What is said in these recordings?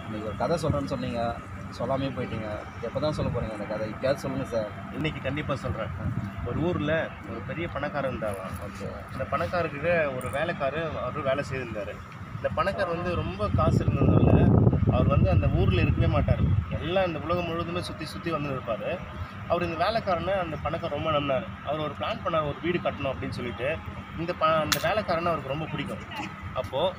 இன்னைக்கு ஒரு கதை சொல்கிறேன்னு சொன்னீங்க சொல்லாமே போயிட்டீங்க எப்போ தான் சொல்ல போகிறீங்க அந்த கதை இப்பயாவது சொல்லுங்கள் சார் இன்னைக்கு கண்டிப்பாக சொல்கிறேன் ஒரு ஊரில் ஒரு பெரிய பணக்காரர் இருந்தாங்களாம் ஓகே இந்த பணக்காரருக்கு ஒரு வேலைக்காரு அவர் வேலை செய்திருந்தார் இந்த பணக்காரர் வந்து ரொம்ப காசு இருந்ததுனால அவர் வந்து அந்த ஊரில் இருக்கவே மாட்டார் எல்லாம் இந்த உலகம் முழுவதுமே சுற்றி சுற்றி வந்து இருப்பார் அவர் இந்த வேலைக்காரனை அந்த பணக்காரர் ரொம்ப நம்பினார் அவர் ஒரு பிளான் பண்ணார் ஒரு வீடு கட்டணும் அப்படின்னு சொல்லிட்டு இந்த ப அந்த வேலைக்காரனை அவருக்கு ரொம்ப பிடிக்கும் அப்போது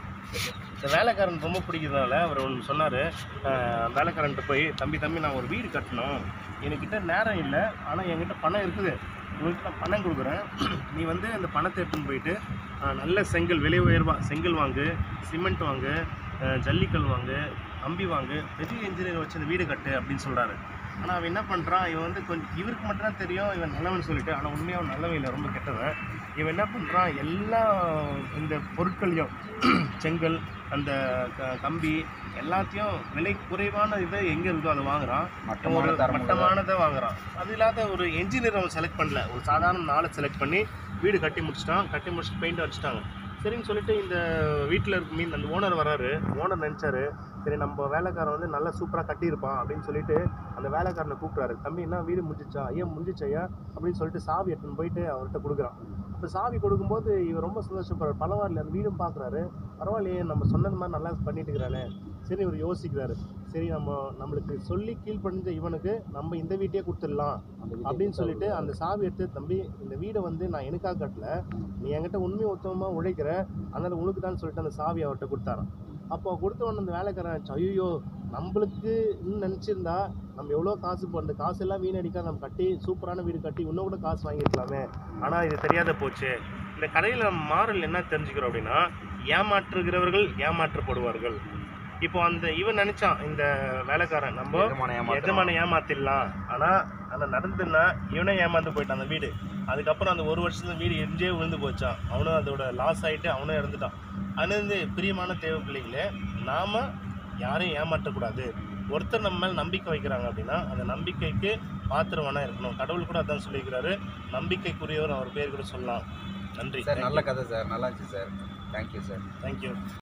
இந்த வேலைக்காரன் ரொம்ப பிடிக்கிறதுனால அவர் ஒன்று சொன்னார் வேலைக்காரன்ட்ட போய் தம்பி தம்பி நான் ஒரு வீடு கட்டணும் என்கிட்ட நேரம் இல்லை ஆனால் என்கிட்ட பணம் இருக்குது உனக்கு நான் பணம் கொடுக்குறேன் நீ வந்து அந்த பணத்தை எடுத்துன்னு போயிட்டு அஹ், நல்ல செங்கல் விலை உயர்வா செங்கல் வாங்கு சிமெண்ட் வாங்கு அஹ், ஜல்லிக்கல் வாங்கு கம்பி வாங்கு பெரிய இன்ஜினியர் வச்சு அந்த வீடு கட்டு அப்படின்னு சொல்கிறாரு ஆனால் அவன் என்ன பண்ணுறான் இவன் வந்து கொஞ்சம் இவருக்கு மட்டும்தான் தெரியும் இவன் நல்லவன் சொல்லிட்டு ஆனால் உண்மையாக அவன் நல்லவன் இல்லை ரொம்ப கெட்டவன் இவன் என்ன பண்ணுறான் எல்லா இந்த பொருட்களையும் செங்கல் அந்த க- கம்பி எல்லாத்தையும் விலை குறைவான இதை எங்கே இருக்கோ அதை வாங்குறான் ஒரு மட்டமான தரம் மட்டமானதை வாங்குறான் அது இல்லாத ஒரு என்ஜினியர் அவன் செலக்ட் பண்ணல ஒரு சாதாரண நாளை செலக்ட் பண்ணி வீடு கட்டி முடிச்சிட்டான் கட்டி முடிச்சுட்டு பெயிண்ட் அடிச்சிட்டாங்க சரின்னு சொல்லிட்டு இந்த வீட்டில் இருக்க மீன் அந்த ஓனர் வராரு ஓனர் நினச்சாரு சரி நம்ம வேலைக்காரன் வந்து நல்லா சூப்பராக கட்டியிருப்பான் அப்படின்னு சொல்லிட்டு அந்த வேலைக்காரனை கூப்பிட்றாரு தம்பி என்ன வீடு முடிஞ்சிச்சா ஐயா முடிஞ்சிச்சு ஐயா அப்படின்னு சொல்லிட்டு சாவி எடுத்துன்னு போயிட்டு அவர்கிட்ட கொடுக்குறான் இப்போ சாவி கொடுக்கும்போது இவர் ரொம்ப சந்தோஷப்படுறாரு பரவாயில்ல அந்த வீடும் பார்க்குறாரு பரவாயில்லையே நம்ம சொன்னது மாதிரி நல்லா பண்ணிட்டு இருக்கிறானே சரி இவர் யோசிக்கிறாரு சரி நம்ம நம்மளுக்கு சொல்லி கீழ்ப்படிஞ்ச இவனுக்கு நம்ம இந்த வீட்டையே கொடுத்துடலாம் அந்த வீட்டை அப்படின்னு கொடுத்தா சொல்லிட்டு அந்த சாவி எடுத்து தம்பி இந்த வீடை வந்து நான் எனக்காக கட்டல நீ என்கிட்ட உண்மை உத்தமமாக உழைக்கிற அதனால உனக்கு தான் சொல்லிட்டு அந்த சாவி அவர்கிட்ட கொடுத்தாராம் அப்போ கொடுத்த உடனே அந்த வேலைக்காரன் ஐயோ நம்மளுக்கு நினச்சிருந்தா நம்ம எவ்வளோ காசு இப்போ அந்த காசு எல்லாம் வீணடிக்காம நம்ம கட்டி சூப்பரான வீடு கட்டி இன்னும் கூட காசு வாங்கியிருக்கலாமே ஆனால் இது தெரியாத போச்சு இந்த கடையில் மாறல் என்ன தெரிஞ்சுக்கிறோம் அப்படின்னா ஏமாற்றுகிறவர்கள் ஏமாற்றப்படுவார்கள் இப்போ அந்த இவன் நினைச்சான் இந்த வேலைக்காரன் நம்ம எஜமான ஏமாத்துறான். எஜமான ஏமாத்திடலாம் ஆனா அந்த நடந்துன்னா இவனே ஏமாந்து போயிட்டான் அந்த வீடு அதுக்கப்புறம் அந்த ஒரு வருஷத்துல வீடு எரிஞ்சே விழுந்து போச்சான் அவனும் அதோட லாஸ் ஆயிட்டு அவனும் இறந்துட்டான் அதுலேருந்து பிரியமான தேவை பிள்ளைகளே நாம யாரையும் ஏமாற்றக்கூடாது ஒருத்தர் நம்ம மேல நம்பிக்கை வைக்கிறாங்க அப்படின்னா அந்த நம்பிக்கைக்கு பாத்திரமான இருக்கணும் கடவுள் கூட அதான் சொல்லியிருக்கிறாரு நம்பிக்கைக்குரியவர் அவர் பேர் கூட சொல்லலாம் நன்றி சார் நல்ல கதை சார் நல்லா இருந்துச்சு சார் தேங்க்யூ சார் தேங்க்யூ